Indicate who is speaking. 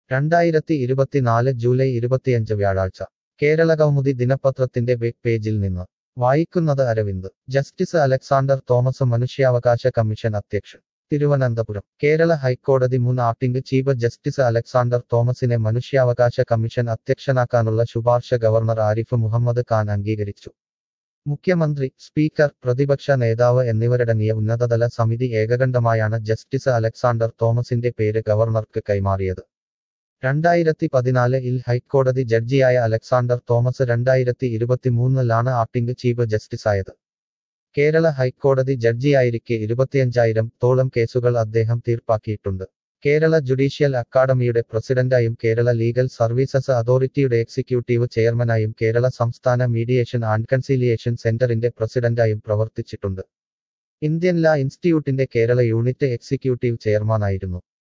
Speaker 1: രണ്ടായിരത്തി ഇരുപത്തിനാല് ജൂലൈ ഇരുപത്തിയഞ്ച് വ്യാഴാഴ്ച കേരള കൗമുദി ദിനപത്രത്തിന്റെ വെബ് പേജിൽ നിന്ന് വായിക്കുന്നത് അരവിന്ദ് ജസ്റ്റിസ് അലക്സാണ്ടർ തോമസ് മനുഷ്യാവകാശ കമ്മീഷൻ അധ്യക്ഷൻ തിരുവനന്തപുരം കേരള ഹൈക്കോടതി മുൻ ആക്ടിംഗ് ചീഫ് ജസ്റ്റിസ് അലക്സാണ്ടർ തോമസിനെ മനുഷ്യാവകാശ കമ്മീഷൻ അധ്യക്ഷനാക്കാനുള്ള ശുപാർശ ഗവർണർ ആരിഫ് മുഹമ്മദ് ഖാൻ അംഗീകരിച്ചു മുഖ്യമന്ത്രി സ്പീക്കർ പ്രതിപക്ഷ നേതാവ് എന്നിവരടങ്ങിയ ഉന്നതതല സമിതി ഏകകണ്ഠമായാണ് ജസ്റ്റിസ് അലക്സാണ്ടർ തോമസിന്റെ പേര് ഗവർണർക്ക് കൈമാറിയത് രണ്ടായിരത്തി പതിനാലിൽ ഹൈക്കോടതി ജഡ്ജിയായ അലക്സാണ്ടർ തോമസ് രണ്ടായിരത്തി ഇരുപത്തിമൂന്നിലാണ് ആക്ടിംഗ് ചീഫ് ജസ്റ്റിസായത് കേരള ഹൈക്കോടതി ജഡ്ജിയായിരിക്കെ ഇരുപത്തിയഞ്ചായിരം തോളം കേസുകൾ അദ്ദേഹം തീർപ്പാക്കിയിട്ടുണ്ട് കേരള ജുഡീഷ്യൽ അക്കാദമിയുടെ പ്രസിഡന്റായും കേരള ലീഗൽ സർവീസസ് അതോറിറ്റിയുടെ എക്സിക്യൂട്ടീവ് ചെയർമാനായും കേരള സംസ്ഥാന മീഡിയേഷൻ ആൻഡ് കൺസീലിയേഷൻ സെന്ററിന്റെ പ്രസിഡന്റായും പ്രവർത്തിച്ചിട്ടുണ്ട് ഇന്ത്യൻ ലാ ഇൻസ്റ്റിറ്റ്യൂട്ടിന്റെ കേരള യൂണിറ്റ് എക്സിക്യൂട്ടീവ് ചെയർമാനായിരുന്നു